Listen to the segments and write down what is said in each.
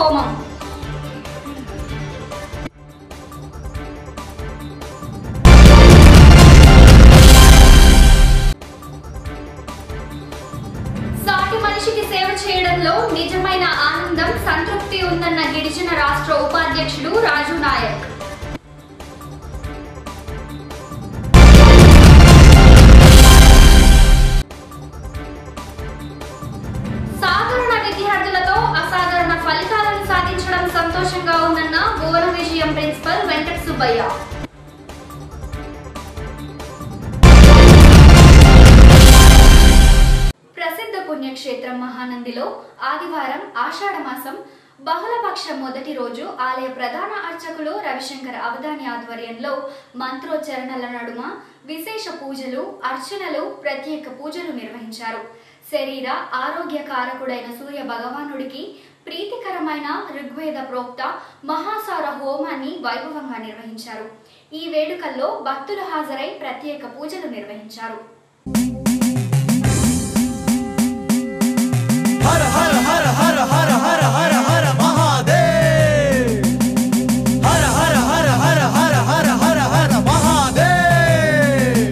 హోమం సాటి మనిషికి సేవ చేయడంలో నిజమైన ఆనందం సంతృప్తి ఉందన్న గిరిజన రాష్ట్ర ఉపాధ్యక్షుడు రాజు నాయక్ సాధారణ విద్యార్థులతో అసాధారణ ఫలితాలను సాధించడం సంతోషంగా ఉందన్న భువన విజయం ప్రిన్సిపల్ వెంకట సుబ్బయ్య ప్రసిద్ధ పుణ్యక్షేత్రం మహానందిలో ఆదివారం ఆషాఢ మాసం బహుళపక్ష మొదటి రోజు ఆలయ ప్రధాన అర్చకులు రవిశంకర్ అవధాని ఆధ్వర్యంలో మంత్రోచ్చరణల నడుమ విశేష పూజలు అర్చనలు ప్రత్యేక పూజలు నిర్వహించారు శరీర ఆరోగ్య కారకుడైన సూర్య భగవానుడికి ప్రీతికరమైన ఋగ్వేద ప్రోక్త మహాసార హోమాన్ని వైభవంగా నిర్వహించారు ఈ వేడుకల్లో భక్తులు హాజరై ప్రత్యేక పూజలు నిర్వహించారు హర హర హర హర హర హర హర హర మహాదేవ్ హర హర హర హర హర హర హర హర మహాదేవ్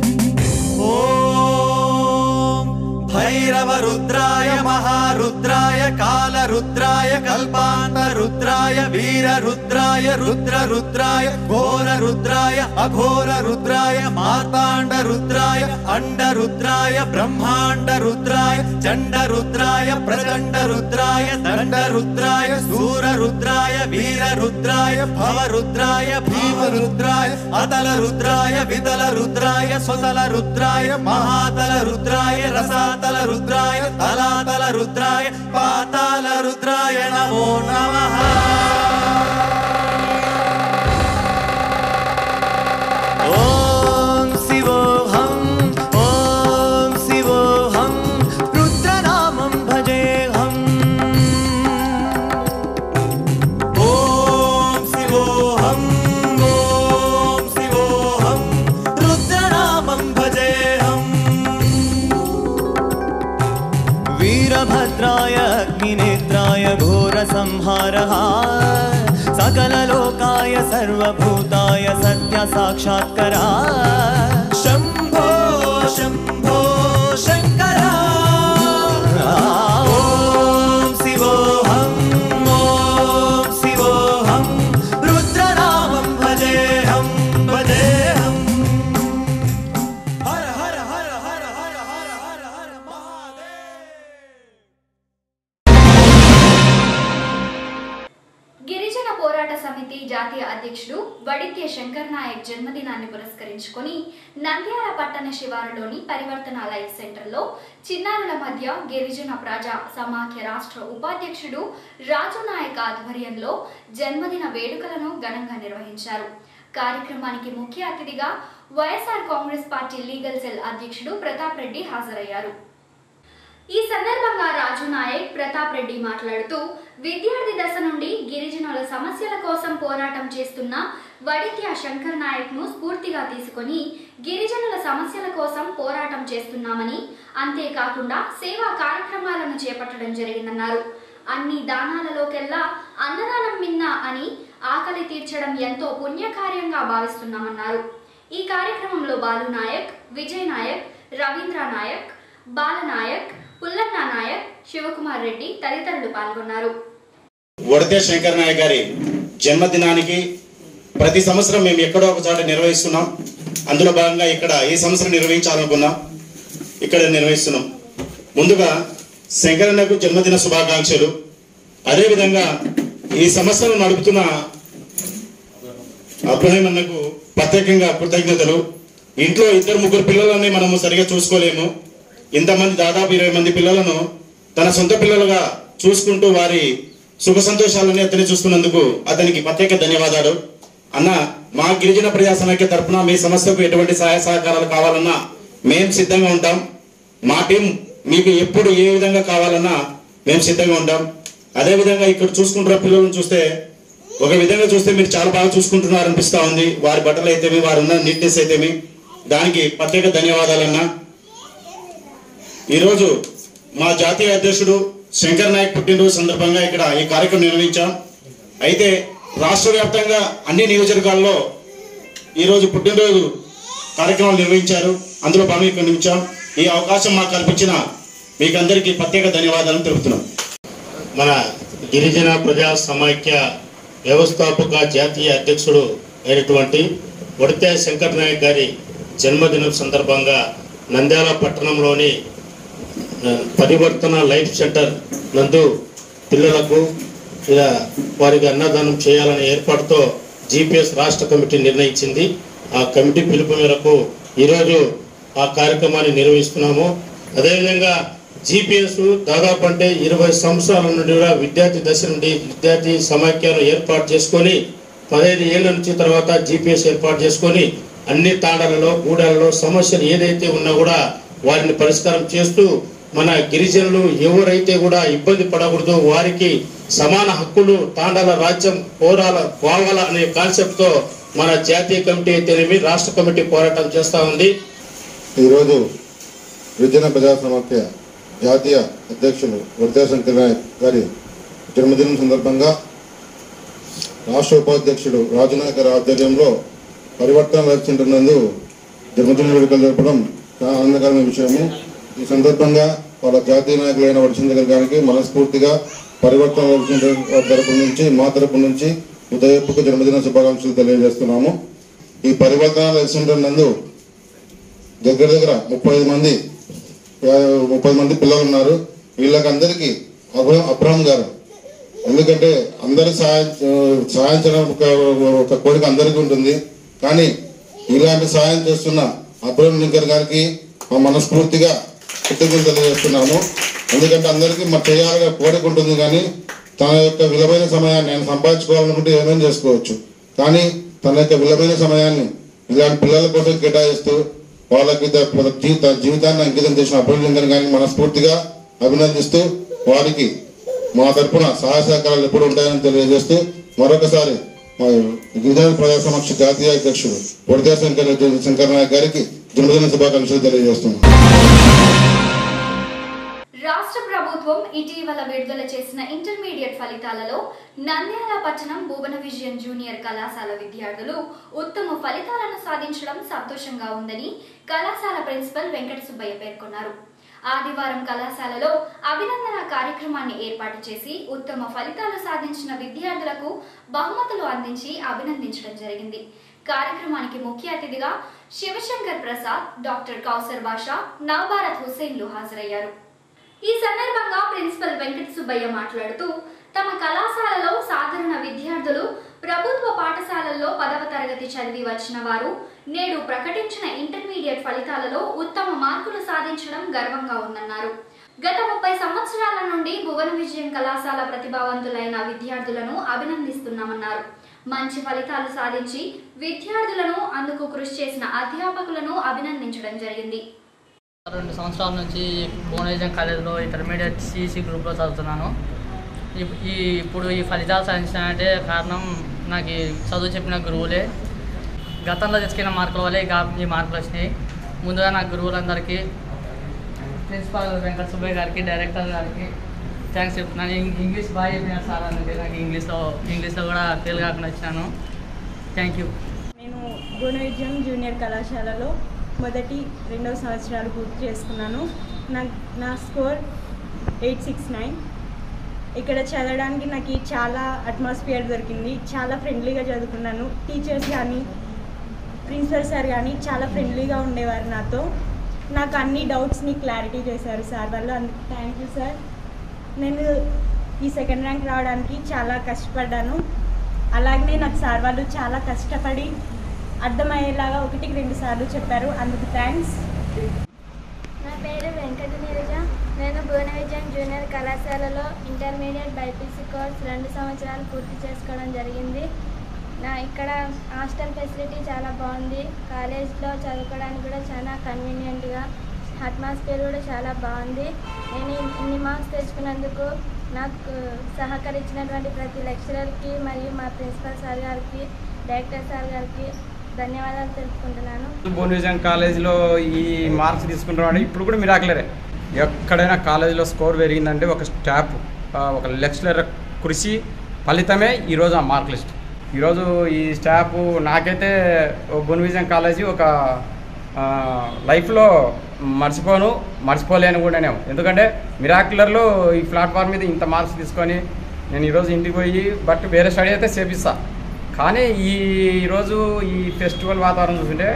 ఓం భైరవ రుద్రాయ మహారుద్రాయ కాలరుద్రాయ కల్పాంత రుద్రాయ వీర రుద్రాయ రుద్ర రుద్రాయ ఘోర రుద్రాయ అఘోర రుద్రాయ మార్తాండ రుద్రాయ అండ రుద్రాయ బ్రహ్మాండ రుద్రాయ చండ రుద్రాయ ప్రచండ రుద్రాయ దండ రుద్రాయ సూర రుద్రాయ వీర రుద్రాయ భవ రుద్రాయ భీమ రుద్రాయ అతల రుద్రాయ వితల రుద్రాయ స్వతల రుద్రాయ మహాతల రుద్రాయ రసాతల రుద్రాయ తలాతల రుద్రాయ పాతాల రుద్రాయ నమో నమః ఓం శివోహం ఓం శివోహం రుద్రనామం భజేహం ఓం శివోహం ఓం శివోహం రుద్రనామం భజేహం वीरभद्राय अग्निनेत्राय घोरसंहारः सकललोकाय सर्वभूताय सत्यसाक्षात्करा शम्भो शम्भो शङ्करा ॐ शिवोऽहं ॐ शिवोऽहं रुद्रनामं भजेऽहं भजेऽहं हर हर हर हर हर हर हर हर महादेव గిరిజన పోరాట సమితి జాతీయ అధ్యక్షుడు వడిత్య శంకర్ నాయక్ జన్మదినాన్ని పురస్కరించుకొని నంద్యాల పట్టణ శివారులోని పరివర్తన లైఫ్ సెంటర్లో చిన్నారుల మధ్య గిరిజన ప్రజా సమాఖ్య రాష్ట్ర ఉపాధ్యక్షుడు రాజు నాయక్ ఆధ్వర్యంలో జన్మదిన వేడుకలను ఘనంగా నిర్వహించారు కార్యక్రమానికి ముఖ్య అతిథిగా వైఎస్ఆర్ కాంగ్రెస్ పార్టీ లీగల్ సెల్ అధ్యక్షుడు ప్రతాప్ రెడ్డి హాజరయ్యారు ఈ సందర్భంగా రాజు నాయక్ ప్రతాప్ రెడ్డి మాట్లాడుతూ విద్యార్థి దశ నుండి గిరిజనుల సమస్యల కోసం పోరాటం చేస్తున్న వడిత్య శంకర్ నాయక్ ను స్ఫూర్తిగా తీసుకొని గిరిజనుల సమస్యల కోసం పోరాటం చేస్తున్నామని అంతేకాకుండా సేవా కార్యక్రమాలను చేపట్టడం జరిగిందన్నారు అన్ని దానాలలోకెల్లా అన్నదానం మిన్న అని ఆకలి తీర్చడం ఎంతో పుణ్యకార్యంగా భావిస్తున్నామన్నారు ఈ కార్యక్రమంలో బాలు నాయక్ విజయ్ నాయక్ రవీంద్ర నాయక్ బాలనాయక్ పుల్లన్న నాయక్ శివకుమార్ రెడ్డి తదితరులు పాల్గొన్నారు వడతే శంకర్ నాయక్ గారి జన్మదినానికి ప్రతి సంవత్సరం మేము ఎక్కడో ఒక చోట నిర్వహిస్తున్నాం అందులో భాగంగా ఇక్కడ ఈ సంవత్సరం నిర్వహించాలనుకున్నాం ఇక్కడ నిర్వహిస్తున్నాం ముందుగా శంకరన్నకు జన్మదిన శుభాకాంక్షలు అదేవిధంగా ఈ సంవత్సరం నడుపుతున్న అబ్రహీం అన్నకు ప్రత్యేకంగా కృతజ్ఞతలు ఇంట్లో ఇద్దరు ముగ్గురు పిల్లలని మనము సరిగా చూసుకోలేము ఇంతమంది దాదాపు ఇరవై మంది పిల్లలను తన సొంత పిల్లలుగా చూసుకుంటూ వారి సుఖ సంతోషాలని అతని చూస్తున్నందుకు అతనికి ప్రత్యేక ధన్యవాదాలు అన్న మా గిరిజన ప్రజా సమైక్య తరపున మీ సంస్థకు ఎటువంటి సహాయ సహకారాలు కావాలన్నా మేము సిద్ధంగా ఉంటాం మా టీం మీకు ఎప్పుడు ఏ విధంగా కావాలన్నా మేము సిద్ధంగా ఉంటాం అదే విధంగా ఇక్కడ చూసుకుంటున్న పిల్లలను చూస్తే ఒక విధంగా చూస్తే మీరు చాలా బాగా చూసుకుంటున్నారు అనిపిస్తా ఉంది వారి బట్టలు అయితేమి వారు ఉన్న నీట్నెస్ అయితేమి దానికి ప్రత్యేక ధన్యవాదాలన్నా ఈరోజు మా జాతీయ అధ్యక్షుడు శంకర్ నాయక్ పుట్టినరోజు సందర్భంగా ఇక్కడ ఈ కార్యక్రమం నిర్వహించాం అయితే రాష్ట్ర వ్యాప్తంగా అన్ని నియోజకవర్గాల్లో ఈరోజు పుట్టినరోజు కార్యక్రమాలు నిర్వహించారు అందులో భాగంగా ఈ అవకాశం మాకు కల్పించిన మీకందరికీ ప్రత్యేక ధన్యవాదాలు తెలుపుతున్నాం మన గిరిజన ప్రజా సమాఖ్య వ్యవస్థాపక జాతీయ అధ్యక్షుడు అయినటువంటి వడితే శంకర్ నాయక్ గారి జన్మదినం సందర్భంగా నంద్యాల పట్టణంలోని ఆ, పరివర్తన లైఫ్ సెంటర్ నందు పిల్లలకు ఇలా వారికి అన్నదానం చేయాలనే ఏర్పాటుతో జీపీఎస్ రాష్ట్ర కమిటీ నిర్ణయించింది ఆ కమిటీ పిలుపు మేరకు ఈరోజు ఆ కార్యక్రమాన్ని నిర్వహిస్తున్నాము అదేవిధంగా జీపీఎస్ దాదాపు అంటే ఇరవై సంవత్సరాల నుండి కూడా విద్యార్థి దశ నుండి విద్యార్థి సమాఖ్యను ఏర్పాటు చేసుకొని పదహైదు ఏళ్ళ నుంచి తర్వాత జీపీఎస్ ఏర్పాటు చేసుకొని అన్ని తాండాలలో గూడాలలో సమస్యలు ఏదైతే ఉన్నా కూడా వారిని పరిష్కారం చేస్తూ మన గిరిజనులు ఎవరైతే కూడా ఇబ్బంది పడకూడదు వారికి సమాన హక్కులు తాండాల రాజ్యం పోరాల పోవాల అనే కాన్సెప్ట్ తో మన జాతీయ కమిటీ అయితేనేమి రాష్ట్ర కమిటీ పోరాటం చేస్తా ఉంది ఈరోజు గిరిజన ప్రజా సమాఖ్య జాతీయ అధ్యక్షులు వరదా శంకర్ నాయక్ గారి జన్మదినం సందర్భంగా రాష్ట్ర ఉపాధ్యక్షుడు రాజునాయక్ గారి ఆధ్వర్యంలో పరివర్తన లైఫ్ సెంటర్ నందు జన్మదిన వేడుకలు జరపడం చాలా ఆనందకరమైన విషయము ఈ సందర్భంగా వాళ్ళ జాతీయ నాయకులైన వడిచంద్ర గారికి మనస్ఫూర్తిగా పరివర్తన లైఫ్ సెంటర్ వారి తరపు నుంచి మా తరపు నుంచి ఉదయపుకు జన్మదిన శుభాకాంక్షలు తెలియజేస్తున్నాము ఈ పరివర్తన లైఫ్ సెంటర్ నందు దగ్గర దగ్గర ముప్పై ఐదు మంది యా- ముప్పై మంది పిల్లలు ఉన్నారు వీళ్ళకందరికీ అబ్రహం అబ్రహం గారు ఎందుకంటే అందరి సహాయం సహాయం చేయడం ఒక ఒక కోరిక అందరికీ ఉంటుంది కానీ ఇలాంటి సహాయం చేస్తున్న అబ్రహం లింకర్ గారికి మా మనస్ఫూర్తిగా కృతజ్ఞతలు తెలియజేస్తున్నాము ఎందుకంటే అందరికీ మా చేయాలని కోరిక ఉంటుంది కానీ తన యొక్క విలువైన సమయాన్ని ఆయన సంపాదించుకోవాలనుకుంటే ఏమేం చేసుకోవచ్చు కానీ తన యొక్క విలువైన సమయాన్ని ఇలాంటి పిల్లల కోసం కేటాయిస్తూ వాళ్ళకి త- తన జీ- తన జీవితాన్ని అంకితం చేసిన అబ్రహం లింకర్ గారిని మనస్ఫూర్తిగా అభినందిస్తూ వారికి మా తరపున సహాయ సహకారాలు ఎప్పుడు ఉంటాయని తెలియజేస్తూ మరొకసారి మా గిరిజన ప్రజా సమక్ష జాతీయ అధ్యక్షుడు వడితే శంకర్ శంకర్ నాయక్ గారికి జన్మదిన శుభాకాంక్షలు తెలియజేస్తున్నాం రాష్ట్ర ప్రభుత్వం ఇటీవల విడుదల చేసిన ఇంటర్మీడియట్ ఫలితాలలో నంద్యాల పట్టణం భువన విజయన్ జూనియర్ కళాశాల విద్యార్థులు ఉత్తమ ఫలితాలను సాధించడం సంతోషంగా ఉందని కళాశాల ప్రిన్సిపల్ వెంకట సుబ్బయ్య పేర్కొన్నారు ఆదివారం కళాశాలలో అభినందన కార్యక్రమాన్ని ఏర్పాటు చేసి ఉత్తమ ఫలితాలు సాధించిన విద్యార్థులకు బహుమతులు అందించి అభినందించడం జరిగింది కార్యక్రమానికి ముఖ్య అతిథిగా శివశంకర్ ప్రసాద్ డాక్టర్ కౌసర్ బాషా నవభారత్ హుసేన్లు హాజరయ్యారు ఈ సందర్భంగా ప్రిన్సిపల్ వెంకట సుబ్బయ్య మాట్లాడుతూ తమ కళాశాలలో సాధారణ విద్యార్థులు ప్రభుత్వ పాఠశాలల్లో పదవ తరగతి చదివి వచ్చిన వారు నేడు ప్రకటించిన ఇంటర్మీడియట్ ఫలితాలలో ఉత్తమ మార్కులు సాధించడం గర్వంగా ఉందన్నారు గత ముప్పై సంవత్సరాల నుండి భువన విజయం కళాశాల ప్రతిభావంతులైన విద్యార్థులను అభినందిస్తున్నామన్నారు మంచి ఫలితాలు సాధించి విద్యార్థులను అందుకు కృషి చేసిన అధ్యాపకులను అభినందించడం జరిగింది రెండు సంవత్సరాల నుంచి భువనేశ్వరం కాలేజీలో ఇంటర్మీడియట్ సిసి గ్రూప్లో చదువుతున్నాను ఇప్- ఈ ఇప్పుడు ఈ ఫలితాలు సాధించానంటే కారణం నాకు ఈ చదువు చెప్పిన గురువులే గతంలో తెచ్చుకున్న మార్కుల వల్లే ఇక ఈ మార్కులు వచ్చినాయి ముందుగా నా గురువులందరికీ ప్రిన్సిపాల్ వెంకట సుబ్బయ్య గారికి డైరెక్టర్ గారికి థ్యాంక్స్ చెప్తున్నాను ఇం- ఇంగ్లీష్ బాగా చెప్పినారు సార్ అందుకే నాకు ఇంగ్లీష్లో ఇంగ్లీష్లో కూడా ఫెయిల్ కాకుండా వచ్చినాను థ్యాంక్ యూ నేను గుణ విజయం జూనియర్ కళాశాలలో మొదటి రెండవ సంవత్సరాలు పూర్తి చేసుకున్నాను నా నా స్కోర్ ఎయిట్ సిక్స్ నైన్ ఇక్కడ చదవడానికి నాకు చాలా అట్మాస్ఫియర్ దొరికింది చాలా ఫ్రెండ్లీగా చదువుకున్నాను టీచర్స్ కానీ ప్రిన్సిపల్ సార్ కానీ చాలా ఫ్రెండ్లీగా ఉండేవారు నాతో నాకు అన్ని డౌట్స్ని క్లారిటీ చేశారు సార్ వాళ్ళు అందుకు థ్యాంక్ యూ సార్ నేను ఈ సెకండ్ ర్యాంక్ రావడానికి చాలా కష్టపడ్డాను అలాగనే నాకు సార్ వాళ్ళు చాలా కష్టపడి అర్థమయ్యేలాగా ఒకటికి రెండు సార్లు చెప్పారు అందుకు థ్యాంక్స్ నా పేరు వెంకట నీరజ నేను భువన విజయం జూనియర్ కళాశాలలో ఇంటర్మీడియట్ బైపీసీ కోర్స్ రెండు సంవత్సరాలు పూర్తి చేసుకోవడం జరిగింది నా ఇక్కడ హాస్టల్ ఫెసిలిటీ చాలా బాగుంది కాలేజ్లో చదువుకోవడానికి కూడా చాలా కన్వీనియంట్గా అట్మాస్ఫియర్ కూడా చాలా బాగుంది నేను ఇన్- ఇన్ని మార్క్స్ తెచ్చుకున్నందుకు నాకు సహకరించినటువంటి ప్రతి లెక్చరర్కి మరియు మా ప్రిన్సిపల్ సార్ గారికి డైరెక్టర్ సార్ గారికి ధన్యవాదాలు తెలుపుకుంటున్నాను భువనేశ్వరం కాలేజీలో ఈ మార్క్స్ తీసుకుంటున్నాడు ఇప్పుడు కూడా మిరాకులరే ఎక్కడైనా కాలేజీలో స్కోర్ పెరిగిందంటే ఒక స్టాఫ్ ఆ, ఒక లెక్చరర్ కృషి ఫలితమే ఈరోజు ఆ మార్క్ లిస్ట్ ఈరోజు ఈ స్టాఫ్ నాకైతే బొన్విజన్ కాలేజీ ఒక ఆ, లైఫ్లో మర్చిపోను మర్చిపోలేను కూడానే ఎందుకంటే మిరాక్యులర్లో ఈ ప్లాట్ఫామ్ మీద ఇంత మార్క్స్ తీసుకొని నేను ఈరోజు ఇంటికి పోయి బట్ వేరే స్టడీ అయితే చేపిస్తా కానీ ఈ ఈరోజు ఈ ఫెస్టివల్ వాతావరణం చూస్తుంటే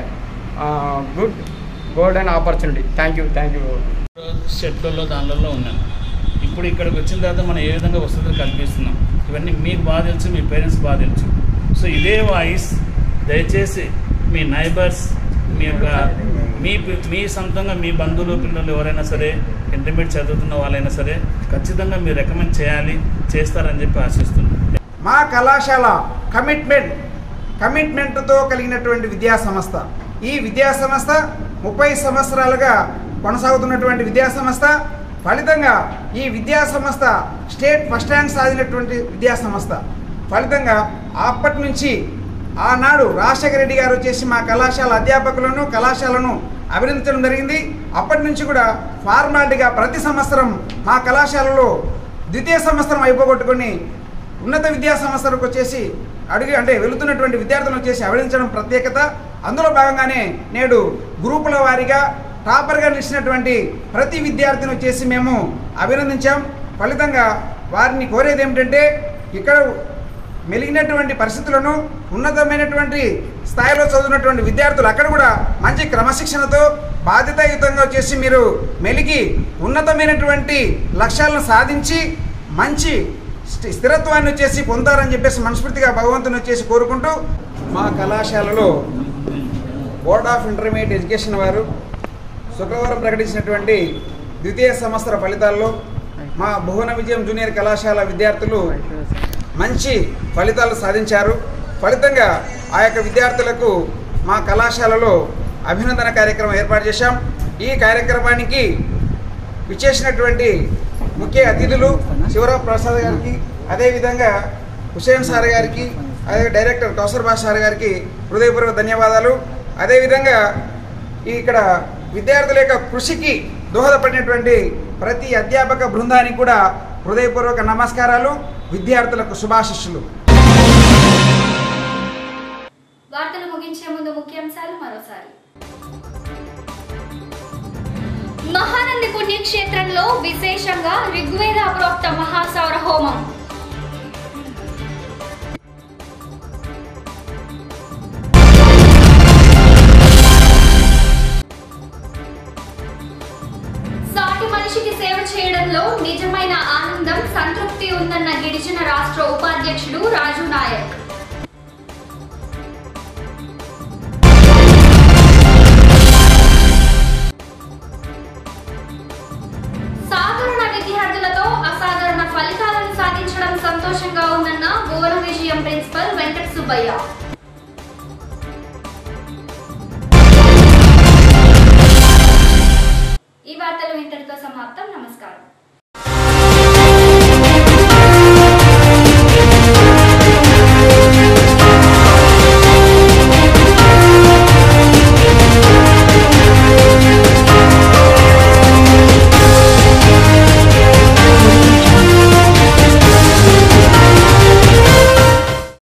good golden opportunity thank you thank you షెట్లలో దానిలలో ఉన్నాను ఇప్పుడు ఇక్కడికి వచ్చిన తర్వాత మనం ఏ విధంగా వసతులు కల్పిస్తున్నాం ఇవన్నీ మీకు బాగా తెలుసు మీ పేరెంట్స్ బాగా తెలుసు సో ఇదే వాయిస్ దయచేసి మీ నైబర్స్ మీ యొక్క మీ పి- మీ సొంతంగా మీ బంధువులు పిల్లలు ఎవరైనా సరే ఇంటర్మీడియట్ చదువుతున్న వాళ్ళైనా సరే ఖచ్చితంగా మీరు రికమెండ్ చేయాలి చేస్తారని చెప్పి ఆశిస్తున్నాను మా కళాశాల కమిట్మెంట్ కమిట్మెంట్తో కలిగినటువంటి విద్యా సంస్థ ఈ విద్యా సంస్థ ముప్పై సంవత్సరాలుగా కొనసాగుతున్నటువంటి విద్యా సంస్థ ఫలితంగా ఈ విద్యా సంస్థ స్టేట్ ఫస్ట్ ర్యాంక్ సాధినటువంటి విద్యా సంస్థ ఫలితంగా అప్పటి నుంచి ఆనాడు రాజశేఖర రెడ్డి గారు వచ్చేసి మా కళాశాల అధ్యాపకులను కళాశాలను అభినందించడం జరిగింది అప్పటి నుంచి కూడా ఫార్మాలిటీగా ప్రతి సంవత్సరం మా కళాశాలలో ద్వితీయ సంవత్సరం అయిపోగొట్టుకొని ఉన్నత విద్యా సంస్థలకు వచ్చేసి అడిగి అంటే వెళుతున్నటువంటి విద్యార్థులను వచ్చేసి అభినందించడం ప్రత్యేకత అందులో భాగంగానే నేడు గ్రూపుల వారీగా టాపర్గా నిలిచినటువంటి ప్రతి విద్యార్థిని వచ్చేసి మేము అభినందించాం ఫలితంగా వారిని కోరేది ఏమిటంటే ఇక్కడ మెలిగినటువంటి పరిస్థితులను ఉన్నతమైనటువంటి స్థాయిలో చదువుతున్నటువంటి విద్యార్థులు అక్కడ కూడా మంచి క్రమశిక్షణతో బాధ్యతాయుతంగా వచ్చేసి మీరు మెలిగి ఉన్నతమైనటువంటి లక్ష్యాలను సాధించి మంచి స్థి- స్థిరత్వాన్ని వచ్చేసి పొందారని చెప్పేసి మనస్ఫూర్తిగా భగవంతుని వచ్చేసి కోరుకుంటూ మా కళాశాలలో బోర్డ్ ఆఫ్ ఇంటర్మీడియట్ ఎడ్యుకేషన్ వారు శుక్రవారం ప్రకటించినటువంటి ద్వితీయ సంవత్సర ఫలితాల్లో మా భువన విజయం జూనియర్ కళాశాల విద్యార్థులు మంచి ఫలితాలు సాధించారు ఫలితంగా ఆ యొక్క విద్యార్థులకు మా కళాశాలలో అభినందన కార్యక్రమం ఏర్పాటు చేశాం ఈ కార్యక్రమానికి విచ్చేసినటువంటి ముఖ్య అతిథులు శివరావు ప్రసాద్ గారికి అదేవిధంగా హుసేన్ సార్ గారికి అదే డైరెక్టర్ కౌసర్ బాష్ సార్ గారికి హృదయపూర్వక ధన్యవాదాలు అదేవిధంగా ఈ ఇక్కడ విద్యార్థుల యొక్క కృషికి దోహదపడినటువంటి ప్రతి అధ్యాపక బృందానికి కూడా హృదయపూర్వక నమస్కారాలు విద్యార్థులకు శుభాశిస్సులు వార్తలు ముగించే ముందు ముఖ్యాంశాలు మరోసారి మహానంది పుణ్యక్షేత్రంలో విశేషంగా ఋగ్వేద ప్రోక్త మహాసౌర హోమం సాటి మనిషికి సేవ చేయడంలో నిజమైన ఆనందం సంతృప్తి ఉందన్న గిరిజన రాష్ట్ర ఉపాధ్యక్షుడు రాజు నాయక్ సాధారణ విద్యార్థులతో అసాధారణ ఫలితాలను సాధించడం సంతోషంగా ఉందన్న గోర విజయం ప్రిన్సిపల్ వెంకట సుబ్బయ్య